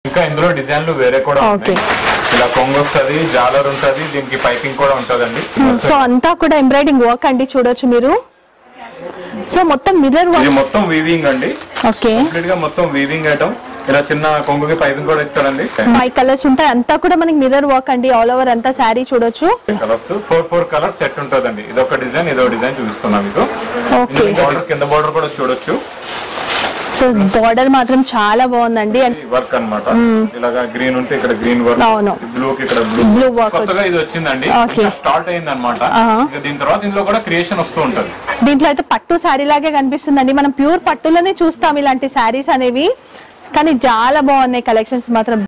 ఇంకా ఇందులో డిజైన్లు వేరే కూడా ఓకే. ఉన్నాయి ఇలా కొంగు వస్తుంది జాలర్ ఉంటది దీనికి పైపింగ్ కూడా ఉంటదండి సో అంతా కూడా ఎంబ్రాయిడింగ్ వర్క్ అండి చూడొచ్చు మీరు సో మొత్తం మిర్రర్ ఇది వర్క్ మొత్తం వీవింగ్ అండి ఓకే కంప్లీట్ గా మొత్తం వీవింగ్ ఐటమ్ ఇలా చిన్న కొంగుకి పైపింగ్ కూడా ఇస్తాడండి ఫైవ్ కలర్స్ ఉంటాయి అంతా కూడా మనకి మిర్రర్ వర్క్ అండి ఆల్ ఓవర్ అంతా శారీ చూడొచ్చు colours four four colours set ఉంటదండి ఇది ఒక డిజైన్ ఇదో డిజైన్ చూపిస్తున్నా మీకు ఓకే బార్డర్ కింద బార్డర్ కూడా చూడొచ్చు సో బార్డర్ మాత్రం చాలా బాగుందండి అండ్ వర్క్ అన్నమాట ఇలాగా గ్రీన్ ఉంటే ఇక్కడ గ్రీన్ వర్క్ అవును. బ్లూ కి ఇక్కడ బ్లూ Blue work కొత్తగా ఇది వచ్చిందండి Okay. స్టార్ట్ అయింది అనమాట ఆహా. దీని తర్వాత ఇందులో కూడా క్రియేషన్ వస్తూ ఉంటది దీంట్లో అయితే పట్టు శారీ లాగే కనిపిస్తుందండి మనం ప్యూర్ పట్టులోనే చూస్తాం ఇలాంటి శారీస్ అనేవి కానీ చాలా బాగున్నాయి కలెక్షన్స్ మాత్రం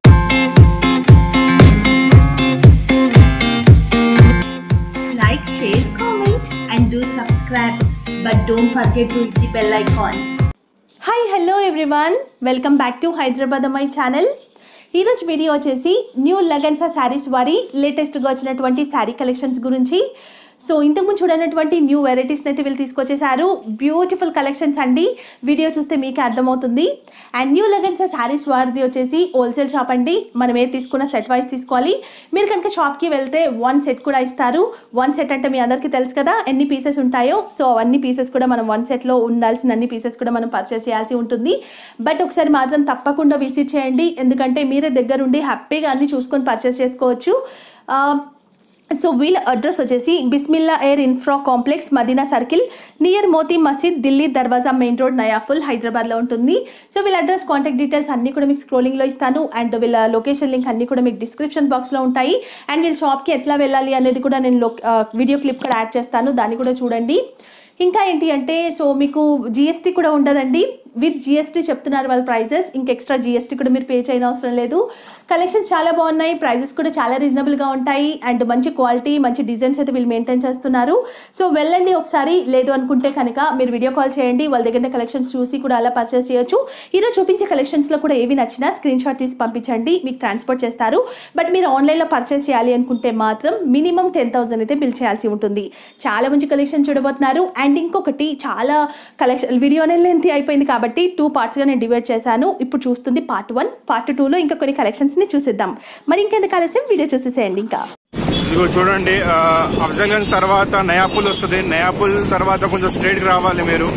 like, share, comment, and do subscribe. But don't forget to hit the bell icon. Hi hello everyone welcome back to Hyderabad my channel ఈరోజు వీడియో వచ్చేసి న్యూ లగన్సా శారీస్ వారి లేటెస్ట్గా వచ్చినటువంటి శారీ కలెక్షన్స్ గురించి సో ఇంతకుముందు చూడనటువంటి న్యూ వెరైటీస్ని అయితే వీళ్ళు తీసుకొచ్చేసారు బ్యూటిఫుల్ కలెక్షన్స్ అండి వీడియో చూస్తే మీకే అర్థమవుతుంది అండ్ న్యూ లగన్సా శారీస్ వారిది వచ్చేసి హోల్సేల్ షాప్ అండి మనం ఏది తీసుకున్న సెట్ వైజ్ తీసుకోవాలి మీరు కనుక షాప్కి వెళ్తే వన్ సెట్ కూడా ఇస్తారు వన్ సెట్ అంటే మీ అందరికీ తెలుసు కదా ఎన్ని పీసెస్ ఉంటాయో సో అవన్నీ పీసెస్ కూడా మనం వన్ సెట్లో ఉండాల్సిన అన్ని పీసెస్ కూడా మనం పర్చేస్ చేయాల్సి ఉంటుంది బట్ ఒకసారి మాత్రం తప్పకుండా విజిట్ చేయండి ఎందుకంటే మీరే దగ్గరుండి హ్యాపీగా అన్ని చూసుకొని పర్చేస్ చేసుకోవచ్చు ఆ, సో వీళ్ళ అడ్రస్ వచ్చేసి Bismillah air infra complex Madina circle near Moti Masjid Delhi దర్వాజా మెయిన్ రోడ్ నయాఫుల్ హైదరాబాద్లో ఉంటుంది సో వీళ్ళ అడ్రస్ కాంటాక్ట్ డీటెయిల్స్ అన్ని కూడా మీకు స్క్రోలింగ్లో ఇస్తాను అండ్ వీళ్ళ లొకేషన్ లింక్ అన్ని కూడా మీకు డిస్క్రిప్షన్ బాక్స్లో ఉంటాయి అండ్ వీళ్ళ షాప్కి ఎట్లా వెళ్ళాలి అనేది కూడా నేను లో వీడియో క్లిప్ కూడా యాడ్ చేస్తాను దాన్ని కూడా చూడండి ఇంకా ఏంటి అంటే సో మీకు జిఎస్టీ కూడా ఉండదండి విత్ జిఎస్టీ చెప్తున్నారు వాళ్ళ ప్రైజెస్ ఇంకా ఎక్స్ట్రా జిఎస్టీ కూడా మీరు పే చేయని అవసరం లేదు కలెక్షన్స్ చాలా బాగున్నాయి ప్రైజెస్ కూడా చాలా రీజనబుల్గా ఉంటాయి అండ్ మంచి క్వాలిటీ మంచి డిజైన్స్ అయితే వీళ్ళు మెయింటైన్ చేస్తున్నారు సో వెళ్ళండి ఒకసారి లేదు అనుకుంటే కనుక మీరు వీడియో కాల్ చేయండి వాళ్ళ దగ్గర కలెక్షన్స్ చూసి కూడా అలా పర్చేస్ చేయొచ్చు ఈరోజు చూపించే కలెక్షన్స్లో కూడా ఏవి నచ్చినా స్క్రీన్ షాట్ తీసి పంపించండి మీకు ట్రాన్స్పోర్ట్ చేస్తారు బట్ మీరు ఆన్లైన్లో పర్చేస్ చేయాలి అనుకుంటే మాత్రం మినిమం టెన్ థౌసండ్ అయితే బిల్ చేయాల్సి ఉంటుంది చాలా మంచి కలెక్షన్ చూడబోతున్నారు అండ్ ఇంకొకటి చాలా కలెక్షన్ వీడియోనే లెంత్ అయిపోయింది కాబట్టి టూ పార్ట్స్గా నేను డివైడ్ చేశాను ఇప్పుడు చూస్తుంది పార్ట్ వన్ పార్ట్ టూలో ఇంకా కొన్ని కలెక్షన్స్ని చూసిద్దాం మరి ఇంకెందుకు ఆలస్యం వీడియో చూసేసేయండి ఇంకా ఇదిగో చూడండి ఆ, అఫ్జల్గంజ్ తర్వాత నయాపుల్ వస్తుంది నయాపుల్ తర్వాత కొంచెం స్ట్రైట్ రావాలి మీరు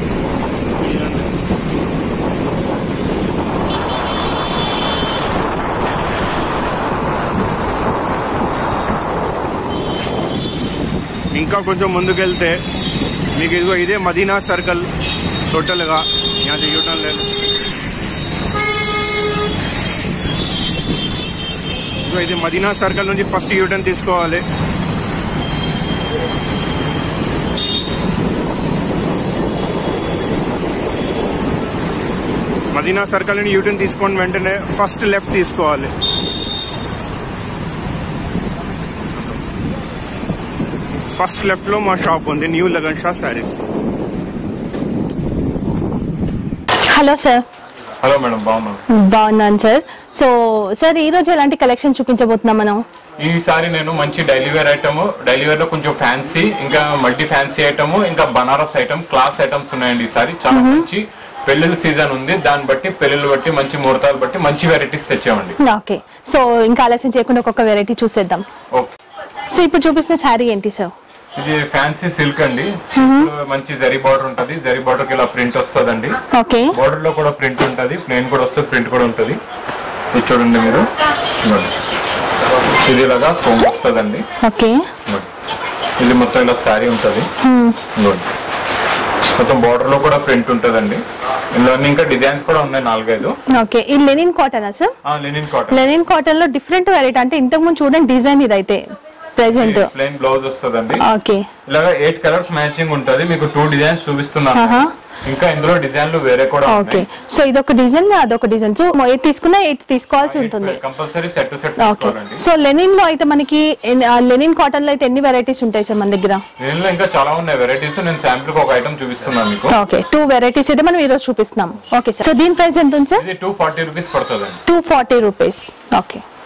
ఇంకా కొంచెం ముందుకెళ్తే మీకు ఇదిగో ఇదే మదీనా సర్కిల్ టోటల్గా यहाँ యూటర్న్ లేదు ఇదిగో ఇది మదీనా సర్కిల్ నుంచి ఫస్ట్ యూటర్న్ తీసుకోవాలి మదీనా సర్కిల్ నుండి యూటర్న్ తీసుకొని వెంటనే ఫస్ట్ లెఫ్ట్ తీసుకోవాలి ఫస్ట్ లెఫ్ట్ లో మా షాప్ ఉంది new Lagan Sha saris hello sir hello madam బాగున్నాం బాగున్నాను సార్ సో సార్ ఈరోజు ఎలాంటి కలెక్షన్ చూపించబోతున్నాం మనం ఈసారి నేను మంచి daily wear item daily wear లో కొంచెం ఫ్యాన్సీ ఇంకా మల్టీ ఫ్యాన్సీ ఐటమ్ ఇంకా బనారస్ ఐటమ్ క్లాస్ ఐటమ్స్ ఉన్నాయండి ఈసారి చాలా మంచి పెళ్లిళ్ళ సీజన్ ఉంది దాన్ని బట్టి పెళ్లిళ్ళు బట్టి మంచి ముహూర్తాలు బట్టి మంచి వెరైటీస్ తెచ్చామండి ఓకే సో ఇంకా ఆలస్యం చేయకుండా ఒక్కొక్క వెరైటీ చూసేద్దాం ఓకే సో ఇప్పుడు చూపిస్తున్న శారీ ఏంటి సార్ ఇది ఫ్యాన్సీ సిల్క్ అండి Silk లో మంచి జరీ బార్డర్ ఉంటది జరీ బార్డర్ కి ఇలా ప్రింట్ వస్తుందండి ఓకే బార్డర్ లో కూడా ప్రింట్ ఉంటది ప్లేన్ కూడా వస్తుంది ప్రింట్ కూడా ఉంటది ఇది చూడండి మీరు ఇదిగోండి. ఇది ఇలాగా కొంగు వస్తుందండి ఓకే ఇదిగోండి. ఇది మొత్తం ఇలా శారీ ఉంటది ఇదిగోండి. మొత్తం బార్డర్ లో కూడా ప్రింట్ ఉంటదండి ఇందులో ఇంకా డిజైన్స్ కూడా ఉన్నాయి నాలుగైదు ఓకే ఇది లెనిన్ కాటనా sir linen cotton linen cotton లో డిఫరెంట్ వెరైటీ అంటే ఇంతకు ముందు చూడండి డిజైన్ ఇదైతే ప్రెసెంట్ ప్లెయిన్ బ్లౌజ్ వస్తుందండి ఓకే ఇలాగా ఎయిట్ కలర్స్ మ్యాచింగ్ ఉంటది మీకు టూ డిజైన్స్ చూపిస్తున్నాను ఆహా. ఇంకా ఇందులో డిజైన్లు వేరే కూడా ఓకే ఉన్నాయి సో ఇదొక డిజైన్ అదొక డిజైన్ సో ఎయిట్ తీసుకున్నా ఎయిట్ తీసుకోవాల్సి ఉంటుంది compulsory set to set okay తీసుకోవాలండి సో లెనిన్ లో అయితే మనకి ఎన్ని- ఆ, లెనిన్ కాటన్ లో అయితే ఎన్ని వెరైటీస్ ఉంటాయి సార్ మన దగ్గర దీనిలో ఇంకా చాలా ఉన్నాయి వెరైటీస్ నేను శాంపుల్ ఒక ఐటమ్ చూపిస్తున్నాను మీకు ఓకే టూ వెరైటీస్ అయితే మనం ఈరోజు చూపిస్తున్నాం ఓకే సార్ సో దీని ప్రైస్ ఎంత ఉంది సార్ ఇది టూ ఫార్టీ రూపీస్ పడుతుందండి two forty rupees okay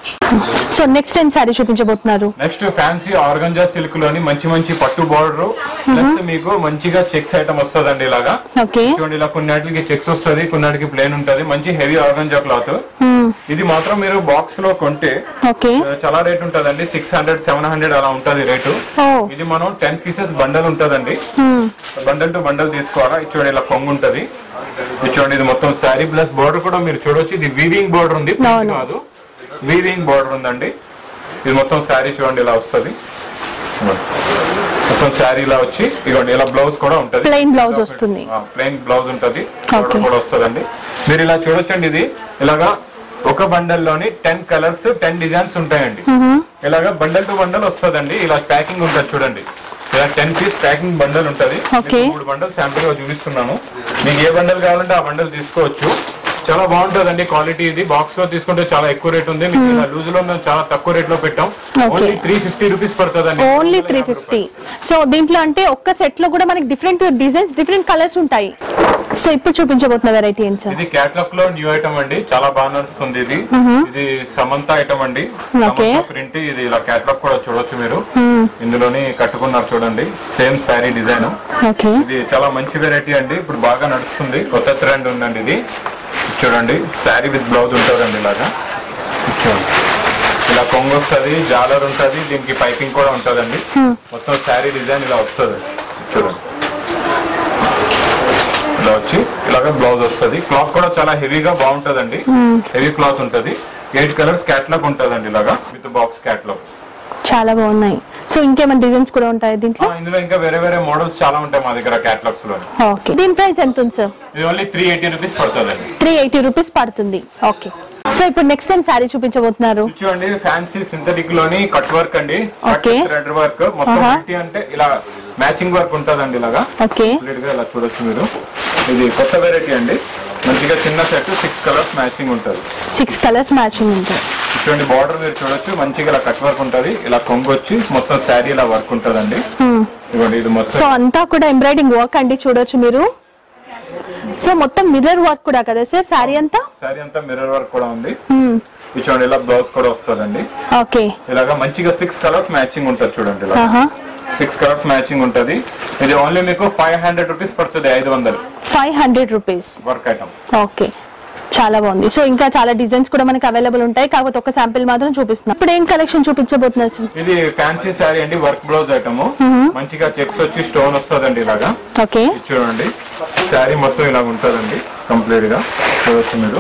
so next time sari చూపించబోతున్నారు నెక్స్ట్ ఫ్యాన్సీ ఆర్గంజా సిల్క్ లోని మంచి మంచి పట్టు బార్డర్ ప్లస్ మీకు మంచిగా చెక్స్ ఐటమ్ వస్తుందండి ఇలాగా ఓకే చూడండి ఇలా కొన్నిటికి చెక్స్ వస్తుంది కొన్నిటికి ప్లేన్ ఉంటది మంచి హెవీ ఆర్గంజా క్లాత్ ఇది మాత్రం మీరు బాక్స్ లో కొంటే ఓకే ఆ, చాలా రేట్ ఉంటదండి సిక్స్ హండ్రెడ్ సెవెన్ హండ్రెడ్ అలా ఉంటది రేటు ఓ ఇది మనం టెన్ పీసెస్ బండల్ ఉంటదండి బండల్ టు బండల్ తీసుకోవాలా ఇది చూడండి ఇలా కొంగు ఉంటది ఇది చూడండి ఇది మొత్తం శారీ ప్లస్ బోర్డర్ కూడా మీరు చూడొచ్చు ఇది వీవింగ్ బోర్డర్ ఉంది print అవును. కాదు వీవింగ్ బోర్డర్ ఉందండి ఇది మొత్తం శారీ చూడండి ఇలా వస్తది మొత్తం శారీ ఇలా వచ్చి ఇదిగోండి ఇలా బ్లౌజ్ కూడా ఉంటది Plain blouse వస్తుంది. ప్లెయిన్ బ్లౌజ్ ఉంటది Okay. బోర్డర్ కూడా వస్తదండి మీరు ఇలా చూడొచ్చండి ఇది ఇలాగా ఒక బండల్ లోని టెన్ కలర్స్ టెన్ డిజైన్స్ ఉంటాయండి ఇలాగా బండల్ టు బండల్ వస్తదండి ఇలా ప్యాకింగ్ ఉంటుంది చూడండి ఇలా టెన్ పీస్ ప్యాకింగ్ బండల్ ఉంటది Okay. మీకు మూడు బండల్ శాంపుల్ గా చూపిస్తున్నాను మీకు ఏ బండల్ కావాలంటే ఆ బండల్ తీసుకోవచ్చు చాలా బాగుంటదండి క్వాలిటీ ఇది బాక్స్ లో తీసుకుంటే చాలా ఎక్కువ రేట్ ఉంది మీకు ఇలా లూజ్ లో మేము చాలా తక్కువ రేట్ లో పెట్టాం Okay. Only three fifty rupees పడుతుందండి ఓన్లీ త్రీ ఫిఫ్టీ సో దీంట్లో అంటే ఒక్క సెట్ లో కూడా మనకి డిఫరెంట్ డిజైన్స్ డిఫరెంట్ కలర్స్ ఉంటాయి సో ఇప్పుడు చూపించబోతున్న వెరైటీ ఏంటి సార్ ఇది క్యాట్లాగ్ లో న్యూ ఐటమ్ అండి చాలా బాగా నడుస్తుంది ఇది ఇది సమంత ఐటమ్ అండి Okay. ప్రింట్ ఇది ఇలా క్యాట్లాగ్ కూడా చూడొచ్చు మీరు ఇందులోని కట్టుకున్నారు చూడండి సేమ్ శారీ డిజైన్ ఓకే ఇది చాలా మంచి వెరైటీ అండి ఇప్పుడు బాగా నడుస్తుంది కొత్త ట్రెండ్ ఉందండి ఇది చూడండి శారీ విత్ బ్లౌజ్ ఉంటుందండి ఇలాగా చూడండి ఇలా కొంగు వస్తుంది జాలర్ ఉంటుంది దీనికి పైపింగ్ కూడా ఉంటుందండి మొత్తం శారీ డిజైన్ ఇలా వస్తుంది చూడండి ఇలా వచ్చి ఇలాగ బ్లౌజ్ వస్తుంది క్లాత్ కూడా చాలా హెవీగా బాగుంటదండి హెవీ క్లాత్ ఉంటది ఎయిట్ కలర్స్ క్యాట్లాగ్ ఉంటదండి ఇలాగా విత్ బాక్స్ క్యాట్లాగ్ చాలా బాగున్నాయి సో ఇంకేమైనా డిజైన్స్ కూడా ఉంటాయి దీంట్లో ఇందులో ఇంకా వేరే వేరే మోడల్స్ చాలా ఉంటాయి మా దగ్గర క్యాట్లాగ్స్ లో ఓకే దీని ప్రైస్ ఎంత ఉంది సార్ ఇది ఓన్లీ త్రీ ఎయిటీ రూపీస్ పడుతుందండి త్రీ ఎయిటీ రూపీస్ పడుతుంది ఓకే సో ఇప్పుడు నెక్స్ట్ టైం శారీ చూపించబోతున్నారు చూడండి ఫ్యాన్సీ సింథటిక్ లోని కట్ వర్క్ అండి Okay. థ్రెడ్ వర్క్ మొత్తం Uh-huh. ఏంటి అంటే ఇలా మ్యాచింగ్ వర్క్ ఉంటదండి ఇలాగా ఓకే కంప్లీట్ గా ఇలా చూడొచ్చు మీరు ఇది కొత్త వెరైటీ అండి మంచిగా చిన్న సెట్ సిక్స్ కలర్స్ మ్యాచింగ్ ఉంటది సిక్స్ కలర్స్ మ్యాచింగ్ ఉంటాయి ఇటువంటి బార్డర్ మీరు చూడొచ్చు మంచిగా ఇలా కట్ వర్క్ ఉంటది ఇలా కొంగు వచ్చి మొత్తం శారీ ఇలా వర్క్ ఉంటదండి ఇదిగోండి ఇది సో మొత్తం అంతా కూడా ఎంబ్రాయిడింగ్ వర్క్ అండి చూడొచ్చు మీరు సో మొత్తం మిర్రర్ వర్క్ కూడా కదా సార్ శారీ అంతా శారీ అంతా మిర్రర్ వర్క్ కూడా ఉంది ఇది చూడండి ఇలా బ్లౌజ్ కూడా వస్తుందండి ఓకే ఇలాగా మంచిగా సిక్స్ కలర్స్ మ్యాచింగ్ ఉంటది చూడండి ఇలా ఆహా సిక్స్ కలర్స్ మ్యాచింగ్ ఉంటది ఇది ఓన్లీ మీకు ఫైవ్ హండ్రెడ్ రూపీస్ పడుతుంది ఐదు వందలు five hundred rupees work item okay చాలా బాగుంది సో ఇంకా చాలా డిజైన్స్ కూడా మనకి అవైలబుల్ ఉంటాయి కాకపోతే ఒక శాంపిల్ మాత్రం చూపిస్తున్నాం ఇప్పుడు ఏం కలెక్షన్ చూపించబోతున్నారు సార్ ఇది ఫ్యాన్సీ శారీ అండి వర్క్ బ్లౌజ్ ఐటమ్ మంచిగా చెక్స్ వచ్చి స్టోన్ వస్తుందండి ఇలాగా ఓకే ఇది చూడండి శారీ మొత్తం ఇలా ఉంటుందండి కంప్లీట్ గా చూడొచ్చు మీరు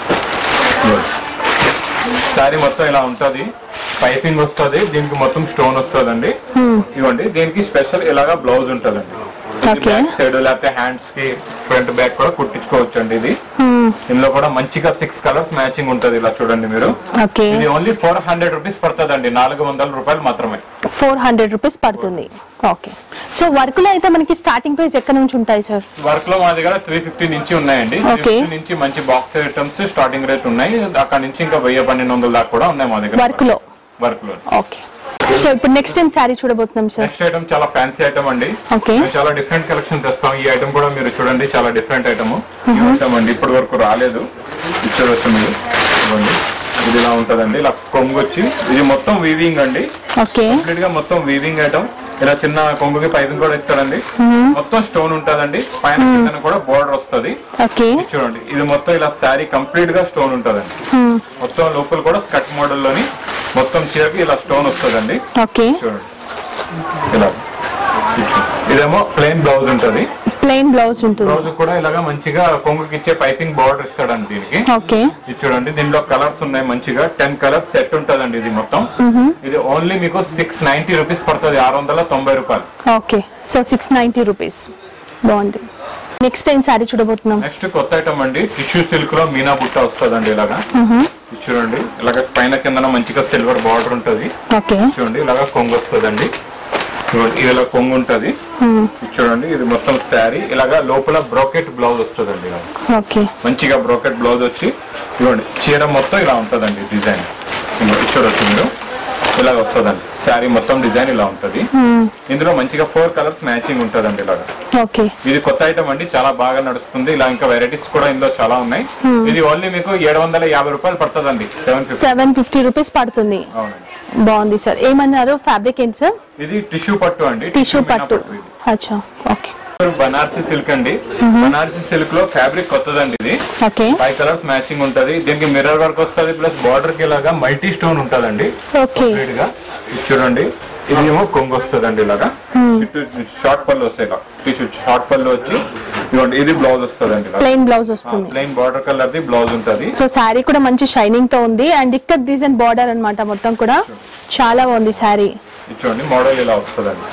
శారీ మొత్తం ఇలా ఉంటది పైపింగ్ వస్తుంది దీనికి మొత్తం స్టోన్ వస్తుందండి ఇవ్వండి దీనికి స్పెషల్ ఇలాగా బ్లౌజ్ ఉంటుందండి Okay. బ్యాక్ సైడ్ లేకపోతే హ్యాండ్స్ కి ఫ్రంట్ బ్యాక్ కూడా కుట్టించుకోవచ్చు అండి ఇది ఇందులో కూడా మంచిగా సిక్స్ కలర్స్ మ్యాచింగ్ ఉంటది ఇలా చూడండి మీరు ఓకే ఇది ఓన్లీ ఫోర్ హండ్రెడ్ రూపీస్ పడుతుందండి నాలుగు వందల రూపాయలు మాత్రమే ఫోర్ హండ్రెడ్ రూపీస్ పడుతుంది ఓకే సో వర్క్ లో అయితే మనకి స్టార్టింగ్ ప్రైస్ ఎక్కడ నుంచి ఉంటాయి సార్ వర్క్ లో మా దగ్గర త్రీ ఫిఫ్టీ నుంచి ఉన్నాయండి త్రీ Okay. ఫిఫ్టీ నుంచి మంచి బాక్స్ ఐటమ్స్ స్టార్టింగ్ రేట్ ఉన్నాయి అక్కడ నుంచి ఇంకా వెయ్యి పన్నెండు వందల దాకా కూడా ఉన్నాయి మా దగ్గర వర్క్ లో వర్క్ లో ఓకే సో ఇప్పుడు నెక్స్ట్ టైం శారీ చూడబోతున్నాం సార్ నెక్స్ట్ ఐటమ్ చాలా ఫ్యాన్సీ ఐటమ్ అండి ఓకే మేము చాలా డిఫరెంట్ కలెక్షన్ తెస్తాం ఈ ఐటమ్ కూడా మీరు చూడండి చాలా డిఫరెంట్ ఐటమ్ ఈ ఐటమ్ అండి ఇప్పటి వరకు రాలేదు ఇది చూడొచ్చు మీరు చూడండి ఇది ఇలా ఉంటదండి ఇలా కొంగు వచ్చి ఇది మొత్తం వీవింగ్ అండి ఓకే కంప్లీట్ గా మొత్తం వీవింగ్ ఐటమ్ ఇలా చిన్న కొంగుకి పైపింగ్ కూడా ఇస్తాడండి మొత్తం స్టోన్ ఉంటదండి పైన కింద కూడా బోర్డర్ వస్తది ఓకే ఇది చూడండి ఇది మొత్తం ఇలా శారీ కంప్లీట్ గా స్టోన్ ఉంటదండి మొత్తం లోపల కూడా స్కట్ మోడల్ లోని మొత్తం చీరకి ఇలా స్టోన్ వస్తదండి ఓకే చూడండి ఇలా ఇది చూడండి. ఇదేమో ప్లెయిన్ బ్లౌజ్ ఉంటది ప్లెయిన్ బ్లౌజ్ ఉంటుంది బ్లౌజ్ కూడా ఇలాగా మంచిగా కొంగుకి ఇచ్చే పైపింగ్ బార్డర్ ఇస్తాడండి దీనికి ఓకే ఇది చూడండి దీనిలో కలర్స్ ఉన్నాయి మంచిగా టెన్ కలర్స్ సెట్ ఉంటదండి ఇది మొత్తం ఇది ఓన్లీ మీకు సిక్స్ నైన్టీ రూపీస్ పడుతుంది ఆరు వందల తొంభై రూపాయలు okay so six ninety rupees బాగుంది నెక్స్ట్ టైం శారీ చూడబోతున్నాం నెక్స్ట్ కొత్త ఐటమ్ అండి టిష్యూ సిల్క్ లో మీనా బుట్ట వస్తుందండి ఇలాగా ఇది చూడండి ఇలాగ పైన కింద మంచిగా సిల్వర్ బార్డర్ ఉంటది ఓకే చూడండి ఇలాగా కొంగు వస్తుందండి చూడండి ఇది ఇలా కొంగు ఉంటది ఇది చూడండి ఇది మొత్తం శారీ ఇలాగా లోపల బ్రోకెట్ బ్లౌజ్ వస్తుందండి ఇలా ఓకే మంచిగా బ్రోకెట్ బ్లౌజ్ వచ్చి ఇవ్వండి చీర మొత్తం ఇలా ఉంటదండి డిజైన్ ఇది చూడొచ్చు మీరు ఇలా వస్తుందండి శారీ మొత్తం డిజైన్ ఇలా ఉంటది ఇందులో మంచిగా ఫోర్ కలర్స్ మ్యాచింగ్ ఉంటదండి ఇలాగా ఓకే ఇది కొత్త ఐటమ్ అండి చాలా బాగా నడుస్తుంది ఇలా ఇంకా వెరైటీస్ కూడా ఇందులో చాలా ఉన్నాయి ఇది ఓన్లీ మీకు ఏడు వందల యాభై రూపాయలు పడుతుందండి seven fifty seven fifty rupees పడుతుంది అవునండి బాగుంది సార్ ఏమన్నారు ఫ్యాబ్రిక్ ఏంటి సార్ ఇది టిష్యూ పట్టు అండి టిష్యూ మీనా పట్టు ఇది. అచ్చా ఓకే బనారసి సిల్క్ అండి బనారసి సిల్క్ లో ఫ్యాబ్రిక్ కొత్తదండి ఇది ఓకే ఫైవ్ కలర్స్ మ్యాచింగ్ ఉంటది దీనికి మిర్రర్ వర్క్ వస్తుంది ప్లస్ బార్డర్ కి ఇలాగా మల్టీ స్టోన్ ఉంటదండి ఓకే కంప్లీట్ గా ఇది చూడండి ఇది ఏమో కొంగు వస్తుందండి ఇలాగా చుట్టూ షార్ట్ పళ్ళు వస్తాయి ఇలా టిష్యూ షార్ట్ పళ్ళు వచ్చి ఇదిగోండి ఇది బ్లౌజ్ వస్తుందండి ఇలా ప్లెయిన్ బ్లౌజ్ వస్తుంది ప్లెయిన్ బార్డర్ కలర్ ది బ్లౌజ్ ఉంటది సో శారీ కూడా మంచి షైనింగ్ తో ఉంది అండ్ ఇక్కడ డిజైన్ బార్డర్ అన్నమాట మొత్తం కూడా చాలా బాగుంది శారీ ఇది చూడండి మోడల్ ఇలా వస్తుందండి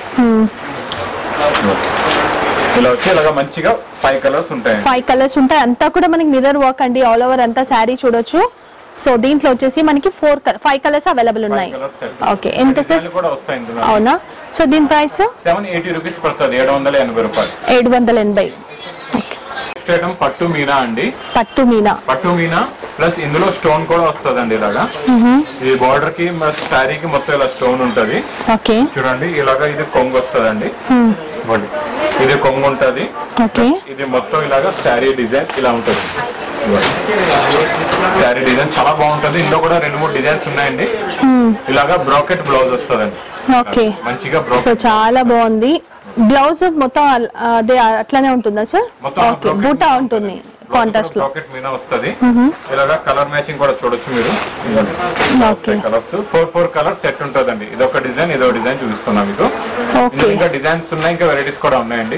ఇలా వచ్చి ఇలాగా మంచిగా ఫైవ్ కలర్స్ ఉంటాయండి ఫైవ్ కలర్స్ ఉంటాయి అంతా కూడా మనకి మిర్రర్ వర్క్ అండి ఆల్ ఓవర్ అంతా శారీ చూడొచ్చు సో దీంట్లో వచ్చేసి మనకి ఫోర్ ఫైవ్ కలర్స్ అవైలబుల్ ఉన్నాయి కలర్స్ సెట్ ఓకే ఎంత సార్ డిజైన్లు కూడా వస్తాయి ఇందులో అవునా సో దీని ప్రైస్ సెవెన్ ఎయిటీ రూపీస్ పడుతుంది ఏడు వందల ఎనభై రూపాయలు ఏడు వందల ఎనభై నెక్స్ట్ ఐటమ్ పట్టు మీనా అండి పట్టు మీనా పట్టు మీనా ప్లస్ ఇందులో స్టోన్ కూడా వస్తుందండి ఇలాగా ఈ బార్డర్ కి శారీకి మొత్తం ఇలా స్టోన్ ఉంటది ఓకే చూడండి ఇలాగా ఇది కొంగు వస్తుందండి ఇదిగోండి. ఇది కొంగు ఉంటది ఓకే ఇది మొత్తం ఇలాగా శారీ డిజైన్ ఇలా ఉంటుంది శారీ డిజైన్ చాలా బాగుంటది ఇందులో కూడా రెండు మూడు డిజైన్స్ ఉన్నాయండి ఇలాగా బ్రాకెట్ బ్లౌజ్ వస్తుందండి ఓకే మంచిగా సో బ్రాకెట్ చాలా బాగుంది బ్లౌజ్ మొత్తం అల్- అదే అట్లానే ఉంటుందా సార్ మొత్తం ఓకే బూటా ఉంటుంది కాంట్రాస్ట్ లో బ్రాకెట్ మీద వస్తది ఇలాగా కలర్ మ్యాచింగ్ కూడా చూడొచ్చు మీరు okay colours four four colours set ఉంటుందండి ఇదొక డిజైన్ ఇదొక డిజైన్ చూపిస్తున్నా మీకు ఓకే ఇందులో ఇంకా డిజైన్స్ ఉన్నాయి ఇంకా వెరైటీస్ కూడా ఉన్నాయండి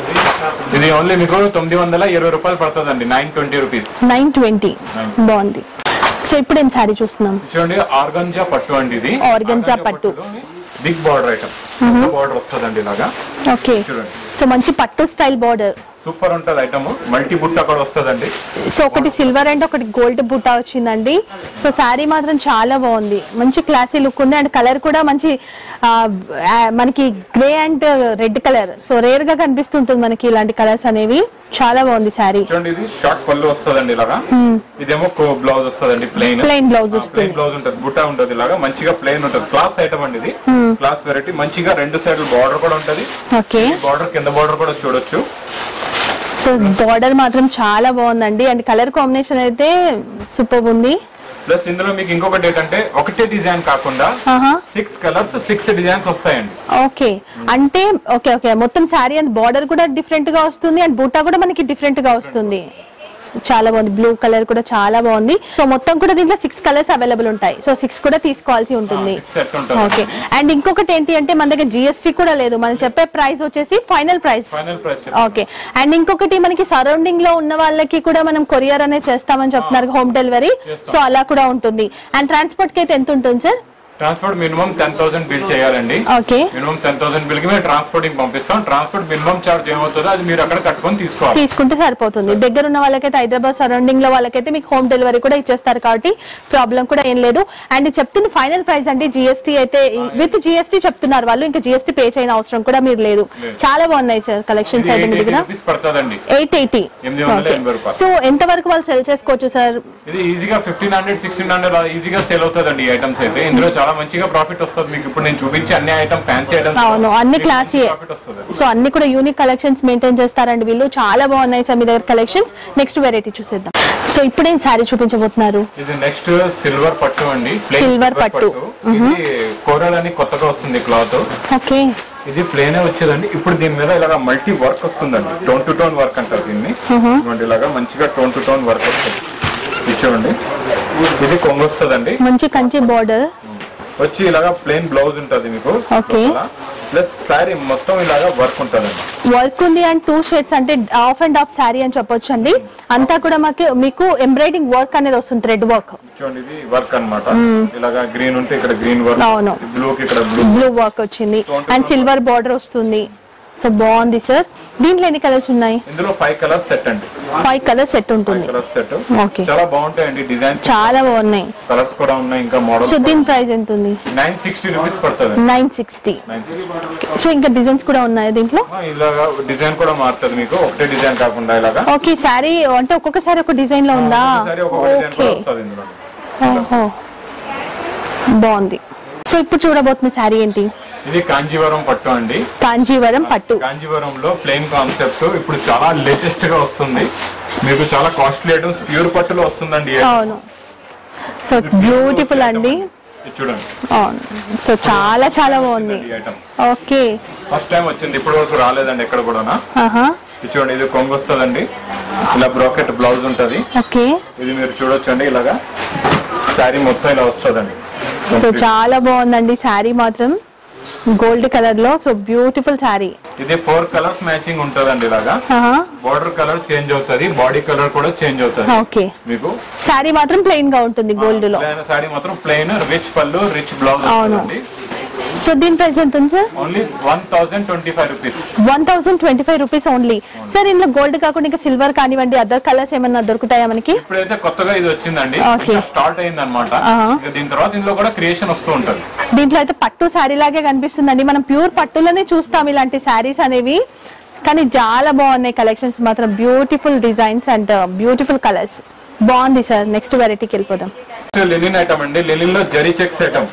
ఇది ఓన్లీ మీకు తొమ్మిది వందల ఇరవై రూపాయలు పడుతుందండి nine twenty rupees nine twenty బాగుంది సో ఇప్పుడు ఏం శారీ చూస్తున్నాం చూడండి ఆర్గంజా పట్టు అండి ఇది Organza పట్టు. బిగ్ బార్డర్ ఐటమ్ బార్డర్ వస్తుందండి ఇలాగా ఓకే చూడండి సో మంచి పట్టు స్టైల్ బార్డర్ సూపర్ ఉంటది ఐటమ్ మల్టీ బుట్ట కూడా వస్తుందండి సో ఒకటి సిల్వర్ అండ్ ఒకటి గోల్డ్ బుట్ట వచ్చిందండి సో శారీ మాత్రం చాలా బాగుంది మంచి క్లాసీ లుక్ ఉంది అండ్ కలర్ కూడా మంచి ఆ, ఆ, మనకి grey and red colour so rare గా కనిపిస్తుంటుంది మనకి ఇలాంటి కలర్స్ అనేవి చాలా బాగుంది శారీ చూడండి ఇది షార్ట్ పళ్ళు వస్తుందండి ఇలాగా ఇదేమో బ్లౌజ్ వస్తుందండి ప్లెయిన్ ప్లెయిన్ బ్లౌజ్ వస్తుంది ప్లెయిన్ బ్లౌజ్ ఉంటుంది బుట్ట ఉంటుంది ఇలాగా మంచిగా ప్లెయిన్ ఉంటుంది క్లాస్ ఐటమ్ అండి ఇది క్లాస్ వెరైటీ మంచిగా రెండు సైడ్లు బార్డర్ కూడా ఉంటది ఓకే బార్డర్ కింద బార్డర్ కూడా చూడొచ్చు సో బార్డర్ మాత్రం చాలా బాగుందండి అండ్ కలర్ కాంబినేషన్ అయితే సూపర్ ఉంది ప్లస్ ఇందులో మీకు ఇంకొకటి ఏంటంటే ఒకటే డిజైన్ కాకుండా ఆహా సిక్స్ కలర్స్ సిక్స్ డిజైన్స్ వస్తాయండి ఓకే అంటే ఓకే ఓకే మొత్తం శారీ అండ్ బార్డర్ కూడా డిఫరెంట్ గా వస్తుంది అండ్ బూటా కూడా మనకి డిఫరెంట్ గా వస్తుంది చాలా బాగుంది బ్లూ కలర్ కూడా చాలా బాగుంది సో మొత్తం కూడా దీంట్లో సిక్స్ కలర్స్ అవైలబుల్ ఉంటాయి సో సిక్స్ కూడా తీసుకోవాల్సి ఉంటుంది సెట్ ఉంటుంది ఓకే అండ్ ఇంకొకటి ఏంటి అంటే మన దగ్గర జిఎస్టీ కూడా లేదు మనం చెప్పే ప్రైస్ వచ్చేసి final price final price okay and ఇంకొకటి మనకి సరౌండింగ్ లో ఉన్న వాళ్ళకి కూడా మనం కొరియర్ అనేది చేస్తామని చెప్తున్నారు హోమ్ డెలివరీ సో అలా కూడా ఉంటుంది అండ్ ట్రాన్స్పోర్ట్ కి అయితే ఎంత ఉంటుంది sir transport minimum ten thousand bill చేయాలండి okay minimum ten thousand bill కి మేము ట్రాన్స్పోర్టింగ్ పంపిస్తాం ట్రాన్స్పోర్ట్ మినిమం చార్జ్ ఏమవుతుందో అది మీరు అక్కడ కట్టుకొని తీసుకోవాలి తీసుకుంటే సరిపోతుంది దగ్గర ఉన్న వాళ్ళకైతే హైదరాబాద్ సరౌండింగ్ లో వాళ్ళకైతే మీకు హోమ్ డెలివరీ కూడా ఇచ్చేస్తారు కాబట్టి ప్రాబ్లం కూడా ఏం లేదు అండ్ చెప్తుంది ఫైనల్ ప్రైస్ అండి జిఎస్టీ అయితే విత్ జిఎస్టీ చెప్తున్నారు వాళ్ళు ఇంకా జిఎస్టీ పే చేయని అవసరం కూడా మీరు లేదు చాలా బాగున్నాయి సార్ కలెక్షన్స్ అయితే మీ దగ్గర రూపీస్ పడుతుందండి ఎయిట్ ఎయిటీ ఎనిమిది వందల ఎనభై రూపాయలు. సో ఎంత వరకు వాళ్ళు సెల్ చేసుకోవచ్చు సార్ ఇది ఈజీగా ఫిఫ్టీన్ హండ్రెడ్ సిక్స్టీన్ హండ్రెడ్ ఈజీగా సేల్ అవుతుందండి ఈ ఐటమ్స్ అయితే ఇందులో చాలా మంచిగా ప్రాఫిట్ వస్తుంది మీకు ఇప్పుడు నేను చూపించే అన్ని ఐటమ్ ఫ్యాన్సీ ఐటమ్స్ అవును అన్ని క్లాసీ ప్రాఫిట్ వస్తుంది సో అన్ని కూడా యూనిక్ కలెక్షన్స్ మెయింటైన్ చేస్తారండి వీళ్ళు చాలా బాగున్నాయి సార్ మీ దగ్గర కలెక్షన్స్ నెక్స్ట్ వెరైటీ చూసేద్దాం సో ఇప్పుడు ఏం శారీ చూపించబోతున్నారు ఇది నెక్స్ట్ సిల్వర్ పట్టు అండి plain Silver silver పట్టు. ఇది కోరల్ అని కొత్తగా వస్తుంది క్లాత్ ఓకే ఇది ప్లేనే వచ్చేదండి ఇప్పుడు దీని మీద ఇలాగా మల్టీ వర్క్ వస్తుందండి టోన్ టు టోన్ వర్క్ అంటారు దీన్ని ఇదిగోండి ఇలాగా మంచిగా టోన్ టు టోన్ వర్క్ వస్తుంది ఇది చూడండి ఇది కొంగు వస్తుందండి మంచి కంచి బార్డర్ వచ్చి ఇలాగా ప్లెయిన్ బ్లౌజ్ ఉంటది మీకు Okay. ప్లస్ శారీ మొత్తం ఇలాగా వర్క్ ఉంటదండి వర్క్ ఉంది అండ్ టూ షేడ్స్ అంటే ఆఫ్ అండ్ ఆఫ్ శారీ అని చెప్పొచ్చు అండి అంతా కూడా మాకు మీకు ఎంబ్రాయిడింగ్ వర్క్ అనేది వస్తుంది థ్రెడ్ వర్క్ చూడండి ఇది వర్క్ అన్నమాట ఇలాగా గ్రీన్ ఉంటే ఇక్కడ గ్రీన్ వర్క్ అవును. బ్లూ కి ఇక్కడ బ్లూ బ్లూ వర్క్ వచ్చింది అండ్ సిల్వర్ బార్డర్ వస్తుంది సో బాగుంది సార్ దీంట్లో ఎన్ని కలర్స్ ఉన్నాయి ఇందులో ఫైవ్ కలర్స్ సెట్ అండి ఫైవ్ కలర్స్ సెట్ ఉంటుంది కలర్స్ సెట్ Okay. చాలా బాగుంటాయండి డిజైన్స్ చాలా బాగున్నాయి కలర్స్ కూడా ఉన్నాయి ఇంకా సో మోడల్ దీని ప్రైస్ ఎంత ఉంది నైన్ సిక్స్టీ రూపీస్ పడుతుంది nine sixty nine sixty so ఇంకా డిజైన్స్ కూడా ఉన్నాయి దీంట్లో ఇలాగా డిజైన్ కూడా మారుతుంది మీకు ఒకటే డిజైన్ కాకుండా ఇలాగా ఓకే శారీ అంటే ఒక్కొక్క సారీ ఒక డిజైన్ లో ఉందా ఒకసారి ఒక్కొక్క డిజైన్ ఓకే కూడా వస్తుంది ఇందులో ఓహో బాగుంది సో ఇప్పుడు చూడబోతున్న శారీ ఏంటి ఇది కాంజీవరం పట్టు అండి కాంజీవరం పట్టు కాంజీవరంలో ప్లెయిన్ కాన్సెప్ట్ ఇప్పుడు చాలా లేటెస్ట్ గా వస్తుంది మీకు చాలా కాస్ట్లీ ఐటమ్స్ ప్యూర్ పట్టులో వస్తుందండి ఈ item. అవును సో బ్యూటిఫుల్ అండి ఇది చూడండి అవును సో చాలా చాలా బాగుంది ఈ ఐటమ్ ఓకే ఫస్ట్ టైం వచ్చింది ఇప్పటి వరకు రాలేదండి ఎక్కడ కూడా ఆహా ఇది చూడండి ఇది కొంగు వస్తుందండి ఇలా బ్రాకెట్ బ్లౌజ్ ఉంటది ఓకే ఇది మీరు చూడొచ్చండి ఇలాగా శారీ మొత్తం ఇలా వస్తుందండి సో చాలా బాగుందండి శారీ మాత్రం గోల్డ్ కలర్ లో సో బ్యూటిఫుల్ శారీ ఇది ఫోర్ కలర్స్ మ్యాచింగ్ ఉంటదండి ఇలాగా బార్డర్ కలర్ చేంజ్ అవుతుంది బాడీ కలర్ కూడా చేంజ్ అవుతుంది ఓకే మీకు శారీ మాత్రం ప్లెయిన్ గా ఉంటుంది గోల్డ్ లో సారీ మాత్రం plain rich pallu rich blouse అవును. వస్తుందండి సో దీని ప్రైస్ ఎంత ఉంది sir only one thousand twenty five rupees one thousand twenty five rupees only sir ఇందులో గోల్డ్ కాకుండా ఇంకా సిల్వర్ కానివ్వండి అదర్ కలర్స్ ఏమన్నా దొరుకుతాయా మనకి ఇప్పుడైతే కొత్తగా ఇది వచ్చిందండి Okay. స్టార్ట్ అయింది అనమాట ఆహా. దీని తర్వాత ఇందులో కూడా క్రియేషన్ వస్తూ ఉంటది దీంట్లో అయితే పట్టు శారీ లాగే కనిపిస్తుందండి మనం ప్యూర్ పట్టులోనే చూస్తాం ఇలాంటి శారీస్ అనేవి కానీ చాలా బాగున్నాయి కలెక్షన్స్ మాత్రం beautiful designs and beautiful colours బాగుంది సార్ నెక్స్ట్ వెరైటీకి వెళ్ళిపోదాం లెనిన్ ఐటమ్ అండి లెనిన్ లో జరీ చెక్స్ ఐటమ్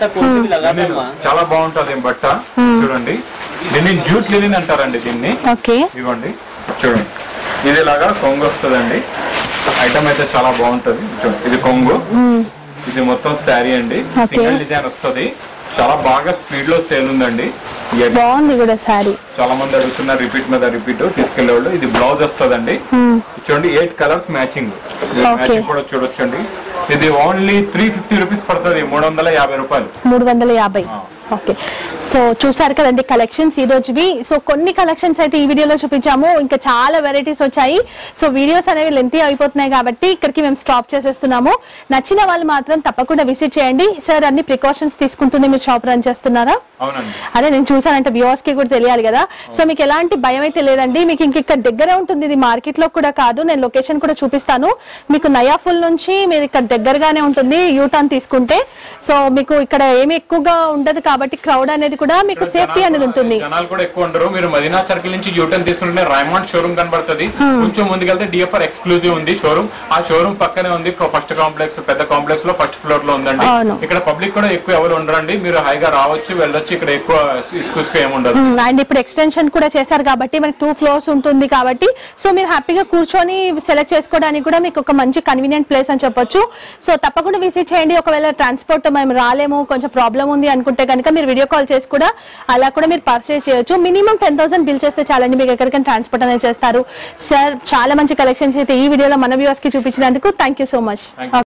చాలా బాగుంటది ఈ బట్ట చూడండి లెనిన్ జూట్ లెనిన్ అంటారండి దీన్ని ఓకే ఇవ్వండి చూడండి ఇది ఇలాగా కొంగు వస్తుందండి ఐటమ్ అయితే చాలా బాగుంటది చూడండి ఇది కొంగు ఇది మొత్తం శారీ అండి Okay. సింగిల్ డిజైన్ వస్తది చాలా బాగా స్పీడ్ లో సేల్ ఉందండి ఈ item బాగుంది కూడా శారీ చాలా మంది అడుగుతున్నారు రిపీట్ మీద రిపీట్ తీసుకెళ్లే వాళ్ళు ఇది బ్లౌజ్ వస్తుందండి చూడండి ఎయిట్ కలర్స్ మ్యాచింగ్ మ్యాచింగ్ కూడా చూడొచ్చండి ఇది ఓన్లీ త్రీ ఫిఫ్టీ రూపీస్ పడుతుంది మూడు వందల యాభై రూపాయలు మూడు వందల యాభై ఓకే సో చూసారు కదండి కలెక్షన్స్ ఈ రోజువి సో కొన్ని కలెక్షన్స్ అయితే ఈ వీడియోలో చూపించాము ఇంకా చాలా వెరైటీస్ వచ్చాయి సో వీడియోస్ అనేవి లెంతీ అయిపోతున్నాయి కాబట్టి ఇక్కడికి మేము స్టాప్ చేసేస్తున్నాము నచ్చిన వాళ్ళు మాత్రం తప్పకుండా విజిట్ చేయండి సార్ అన్ని ప్రికాషన్స్ తీసుకుంటూనే మీరు షాప్ రన్ చేస్తున్నారా అవునండి అదే నేను చూసానంటే వ్యూవర్స్ కి కూడా తెలియాలి కదా సో మీకు ఎలాంటి భయం అయితే లేదండి మీకు ఇంక ఇక్కడ దగ్గరే ఉంటుంది ఇది మార్కెట్ లో కూడా కాదు నేను లొకేషన్ కూడా చూపిస్తాను మీకు నయాఫుల్ నుంచి మీరు ఇక్కడ దగ్గరగానే ఉంటుంది యూటర్న్ తీసుకుంటే సో మీకు ఇక్కడ ఏమి ఎక్కువగా ఉండదు కాబట్టి క్రౌడ్ అనేది కూడా మీకు సేఫ్టీ అనేది ఉంటుంది జనాలు కూడా ఎక్కువ ఉండరు మీరు మదీనా సర్కిల్ నుంచి యూటర్న్ తీసుకుంటే రైమాండ్ షోరూమ్ కనబడుతుంది కొంచెం ముందుకెళ్తే డిఎఫ్ఆర్ ఎక్స్క్లూజివ్ ఉంది షోరూమ్ ఆ షోరూమ్ పక్కనే ఉంది ఫస్ట్ కాంప్లెక్స్ పెద్ద కాంప్లెక్స్ లో ఫస్ట్ ఫ్లోర్ లో ఉందండి అవును. ఇక్కడ పబ్లిక్ కూడా ఎక్కువ ఎవరు ఉండరండి మీరు హాయిగా రావచ్చు వెళ్ళొచ్చు ఇక్కడ ఎక్కువ ఇసుకుసుకు ఏమి ఉండదు అండ్ ఇప్పుడు ఎక్స్టెన్షన్ కూడా చేశారు కాబట్టి మనకి టూ ఫ్లోర్స్ ఉంటుంది కాబట్టి సో మీరు హ్యాపీగా కూర్చొని సెలెక్ట్ చేసుకోవడానికి కూడా మీకు ఒక మంచి కన్వీనియంట్ ప్లేస్ అని చెప్పొచ్చు సో తప్పకుండా విజిట్ చేయండి ఒకవేళ ట్రాన్స్పోర్ట్ మేము రాలేము కొంచెం ప్రాబ్లం ఉంది అనుకుంటే కనుక మీరు వీడియో కాల్ చేసి కూడా అలా కూడా మీరు పర్చేస్ చేయొచ్చు మినిమం టెన్ థౌసండ్ బిల్ చేస్తే చాలండి మీకు ఎక్కడికైనా ట్రాన్స్పోర్ట్ అనేది చేస్తారు సార్ చాలా మంచి కలెక్షన్స్ అయితే ఈ వీడియోలో మన వ్యూవర్స్ కి చూపించినందుకు thank you so much Thank you.